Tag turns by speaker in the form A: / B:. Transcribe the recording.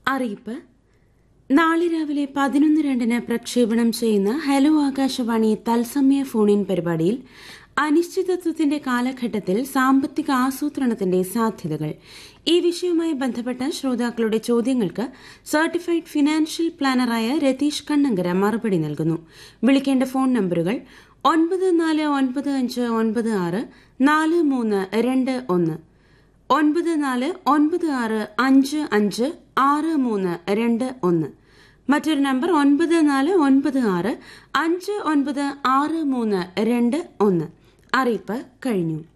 A: അറിയിപ്പ് നാളെ രാവിലെ പതിനൊന്ന് രണ്ടിന് പ്രക്ഷേപണം ചെയ്യുന്ന ഹലോ ആകാശവാണി തത്സമയ ഫോണിൻ പരിപാടിയിൽ അനിശ്ചിതത്വത്തിന്റെ കാലഘട്ടത്തിൽ സാമ്പത്തിക ആസൂത്രണത്തിന്റെ സാധ്യതകൾ ഈ വിഷയവുമായി ബന്ധപ്പെട്ട ശ്രോതാക്കളുടെ ചോദ്യങ്ങൾക്ക് സർട്ടിഫൈഡ് ഫിനാൻഷ്യൽ പ്ലാനറായ രതീഷ് കണ്ണങ്കര മറുപടി നൽകുന്നു വിളിക്കേണ്ട ഫോൺ നമ്പറുകൾ ഒൻപത് നാല് ഒൻപത് അഞ്ച് ഒൻപത് ആറ് നാല് മൂന്ന് രണ്ട് ഒന്ന് ഒൻപത് നാല് ഒൻപത് ആറ് അഞ്ച് അഞ്ച് ആറ് മൂന്ന് രണ്ട് ഒന്ന് മറ്റൊരു നമ്പർ ഒൻപത് നാല് ഒൻപത് ആറ് അഞ്ച് ഒൻപത് ആറ് മൂന്ന് രണ്ട് ഒന്ന് അറിയിപ്പ് കഴിഞ്ഞു